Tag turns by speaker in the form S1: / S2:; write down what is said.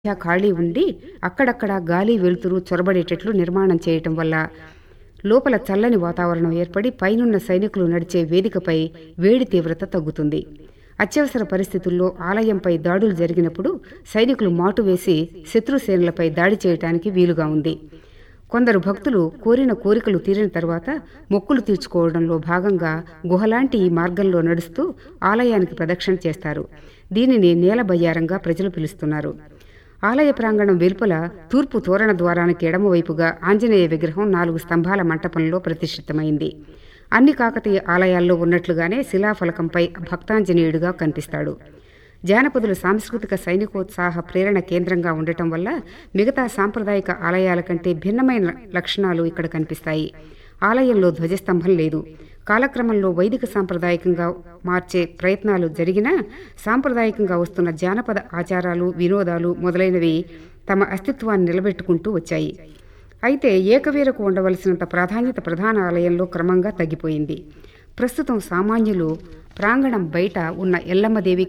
S1: మధ్య ఖాళీ ఉండి అక్కడక్కడ గాలి వెలుతురు చొరబడేటట్లు నిర్మాణం చేయటం వల్ల లోపల చల్లని వాతావరణం ఏర్పడి పైనున్న సైనికులు నడిచే వేదికపై వేడి తీవ్రత తగ్గుతుంది అత్యవసర పరిస్థితుల్లో ఆలయంపై దాడులు జరిగినప్పుడు సైనికులు మాటు వేసి శత్రుసేనలపై దాడి చేయటానికి వీలుగా ఉంది కొందరు భక్తులు కోరిన కోరికలు తీరిన తర్వాత మొక్కులు తీర్చుకోవడంలో భాగంగా గుహలాంటి ఈ మార్గంలో నడుస్తూ ఆలయానికి ప్రదక్షిణ చేస్తారు దీనిని నేలబయ్యారంగా ప్రజలు పిలుస్తున్నారు ఆలయ ప్రాంగణం వెలుపల తూర్పు తోరణ ద్వారానికి ఎడమవైపుగా ఆంజనేయ విగ్రహం నాలుగు స్తంభాల మంటపంలో ప్రతిష్ఠితమైంది అన్ని కాకతీయ ఆలయాల్లో ఉన్నట్లుగానే శిలాఫలకంపై భక్తాంజనేయుడుగా కనిపిస్తాడు జానపదుల సాంస్కృతిక సైనికోత్సాహ ప్రేరణ కేంద్రంగా ఉండటం వల్ల మిగతా సాంప్రదాయిక ఆలయాల కంటే భిన్నమైన లక్షణాలు ఇక్కడ కనిపిస్తాయి ఆలయంలో ధ్వజస్తంభం లేదు కాలక్రమంలో వైదిక సాంప్రదాయకంగా మార్చే ప్రయత్నాలు జరిగినా సాంప్రదాయకంగా వస్తున్న జానపద ఆచారాలు వినోదాలు మొదలైనవి తమ అస్తిత్వాన్ని నిలబెట్టుకుంటూ వచ్చాయి అయితే ఏకవీరకు ఉండవలసినంత ప్రాధాన్యత ప్రధాన ఆలయంలో క్రమంగా తగ్గిపోయింది ప్రస్తుతం సామాన్యులు ప్రాంగణం బయట ఉన్న ఎల్లమ్మదేవి